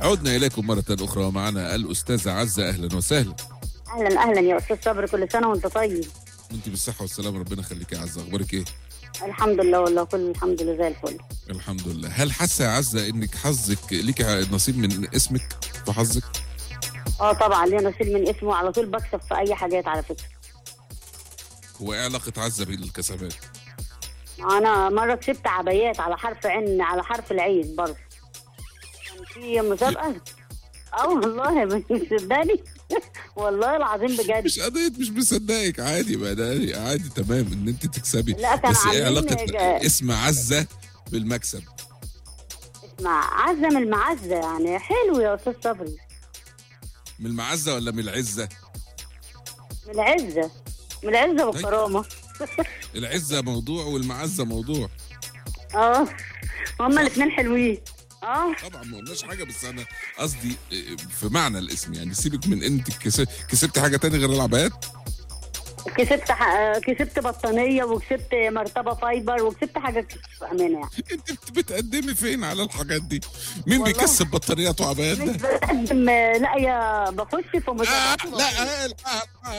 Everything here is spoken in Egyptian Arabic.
عدنا إليكم مرة أخرى ومعنا الأستاذة عزة أهلا وسهلا اهلا اهلا يا استاذ صبري كل سنه وانت طيب وأنت بالصحة والسلامة ربنا يخليك يا عزة أخبارك إيه؟ الحمد لله والله كل الحمد لله زي الفل الحمد لله هل حاسة يا عزة إنك حظك ليك نصيب من اسمك في حظك؟ اه طبعا ليا نصيب من اسمه على طول بكسب في اي حاجات على فكره هو إيه علاقة عزة بالكسبات؟ انا مره كسبت عبايات على حرف عين على حرف العين برضه كان في مسابقه اه والله مش مصدقني والله العظيم بجد مش قضية مش مصدقك عادي بقى ده عادي تمام إن أنت تكسبي لا، كان بس إيه عاملين علاقة جا- اسم عزة بالمكسب؟ اسمع عزه من المعزه يعني حلو يا استاذ صبري من المعزة ولا من العزة؟ من العزه من العزه والكرامه العزة موضوع والمعزة موضوع اه هما الاثنين حلوين اه طبعا ما قلناش حاجه بس انا قصدي إيه، في معنى الاسم يعني سيبك من انت كس- كسبت حاجه تاني غير العبايات كسبت ح... كسبت بطانيه وكسبت مرتبه فايبر وكسبت حاجات كتير بامانه يعني انت بت- بتقدمي فين على الحاجات دي مين والله. بيكسب بطاريات وعبايات مش ده بقدم لا يا بخش في آه مسابقات لا آه لا